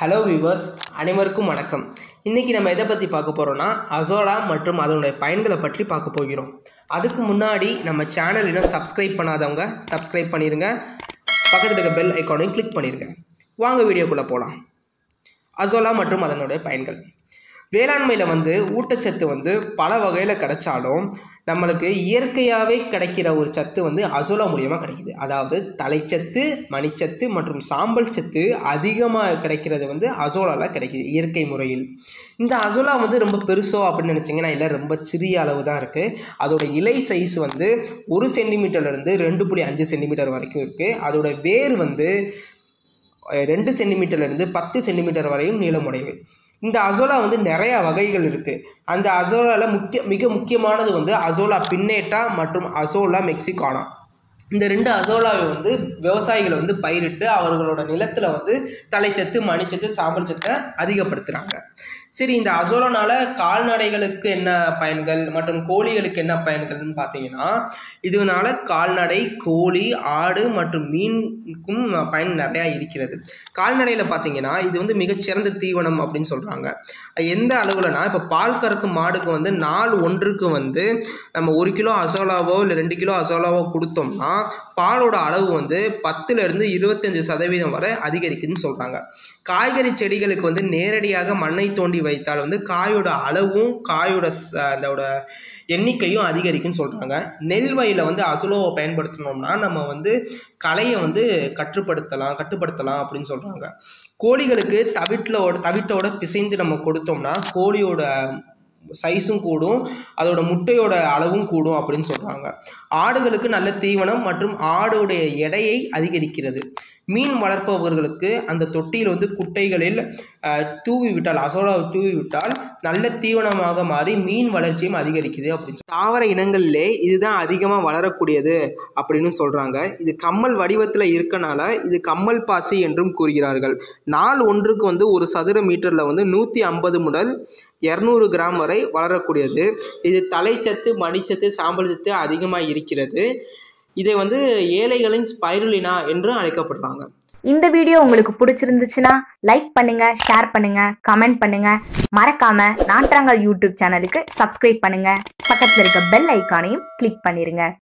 hello viewers அனைவருக்கும் வணக்கம் இன்றைக்கி நம்ம எதை பற்றி பார்க்க போகிறோம்னா அசோலா மற்றும் அதனுடைய பயன்களை பற்றி பார்க்க போகிறோம் அதுக்கு முன்னாடி நம்ம சேனல் இன்னும் சப்ஸ்கிரைப் பண்ணாதவங்க சப்ஸ்கிரைப் பண்ணிடுங்க பக்கத்தில் இருக்க பெல் ஐக்கானையும் கிளிக் பண்ணிடுங்க வாங்க வீடியோக்குள்ளே போகலாம் அசோலா மற்றும் அதனுடைய பயன்கள் வேளாண்மையில் வந்து ஊட்டச்சத்து வந்து பல வகையில் கிடைச்சாலும் நம்மளுக்கு இயற்கையாகவே கிடைக்கிற ஒரு சத்து வந்து அசோலா மூலியமாக கிடைக்குது அதாவது தலைச்சத்து மணிச்சத்து மற்றும் சாம்பல் சத்து அதிகமாக கிடைக்கிறது வந்து அசோலாவில் கிடைக்குது இயற்கை முறையில் இந்த அசோலா வந்து ரொம்ப பெருசோ அப்படின்னு நினச்சிங்கன்னா இல்லை ரொம்ப சிறிய அளவு தான் இருக்குது அதோட இலை சைஸ் வந்து ஒரு சென்டிமீட்டர்லேருந்து ரெண்டு புள்ளி அஞ்சு சென்டிமீட்டர் வரைக்கும் இருக்குது அதோட வேர் வந்து ரெண்டு சென்டிமீட்டர்லேருந்து பத்து சென்டிமீட்டர் வரையும் நீளமுடையது இந்த அசோலா வந்து நிறையா வகைகள் இருக்குது அந்த அசோலாவில் முக்கிய மிக முக்கியமானது வந்து அசோலா பின்னேட்டா மற்றும் அசோலா மெக்சிகானா இந்த ரெண்டு அசோலாவை வந்து விவசாயிகள் வந்து பயிரிட்டு அவர்களோட நிலத்தில் வந்து தலைச்சத்து மணிச்சத்து சாம்பல் சத்தை அதிகப்படுத்துகிறாங்க சரி இந்த அசோலானால கால்நடைகளுக்கு என்ன பயன்கள் மற்றும் கோழிகளுக்கு என்ன பயன்கள்னு பார்த்தீங்கன்னா இதனால கால்நடை கோழி ஆடு மற்றும் மீனுக்கும் பயன் நிறையா இருக்கிறது கால்நடையில் பார்த்தீங்கன்னா இது வந்து மிகச்சிறந்த தீவனம் அப்படின்னு சொல்கிறாங்க எந்த அளவுலனா இப்போ பால் கறக்கும் மாடுக்கு வந்து நாள் ஒன்றுக்கு வந்து நம்ம ஒரு கிலோ அசோலாவோ இல்லை ரெண்டு கிலோ அசோலாவோ கொடுத்தோம்னா பாலோட அளவு வந்து பத்துலேருந்து இருபத்தஞ்சி சதவீதம் வரை அதிகரிக்குதுன்னு சொல்கிறாங்க காய்கறி செடிகளுக்கு வந்து நேரடியாக மண்ணை தோண்டி வைத்தால் வந்து காயோட அளவும் காயோட அதோட எண்ணிக்கையும் அதிகரிக்குன்னு சொல்கிறாங்க நெல் வயலில் வந்து அசுலோவை பயன்படுத்தினோம்னா நம்ம வந்து களையை வந்து கட்டுப்படுத்தலாம் கட்டுப்படுத்தலாம் அப்படின்னு சொல்கிறாங்க கோழிகளுக்கு தவிட்டோட தவிட்டோட பிசைந்து நம்ம கொடுத்தோம்னா கோழியோட சைஸும் கூடும் அதோட முட்டையோட அளவும் கூடும் அப்படின்னு சொல்கிறாங்க ஆடுகளுக்கு நல்ல தீவனம் மற்றும் ஆடுடைய எடையை அதிகரிக்கிறது மீன் வளர்ப்பவர்களுக்கு அந்த தொட்டியில் வந்து குட்டைகளில் தூவி விட்டால் அசோலாவை தூவி விட்டால் நல்ல தீவனமாக மாறி மீன் வளர்ச்சியும் அதிகரிக்குது அப்படின்னு தாவர இனங்களிலே இதுதான் அதிகமாக வளரக்கூடியது அப்படின்னு சொல்கிறாங்க இது கம்மல் வடிவத்தில் இருக்கனால இது கம்மல் பாசி என்றும் கூறுகிறார்கள் நாள் ஒன்றுக்கு வந்து ஒரு சதுர மீட்டரில் வந்து நூற்றி ஐம்பது முதல் இரநூறு கிராம் வரை வளரக்கூடியது இது தலைச்சத்து மணிச்சத்து சாம்பல் சத்து அதிகமாக இருக்கிறது இதை வந்து ஏழைகளின் ஸ்பைருலினா என்று அழைக்கப்படுறாங்க இந்த வீடியோ உங்களுக்கு பிடிச்சிருந்துச்சுன்னா லைக் பண்ணுங்க ஷேர் பண்ணுங்க கமெண்ட் பண்ணுங்க மறக்காம நாற்றாங்கல் யூடியூப் சேனலுக்கு சப்ஸ்கிரைப் பண்ணுங்க பக்கத்தில் இருக்க பெல் ஐக்கானையும் கிளிக் பண்ணிருங்க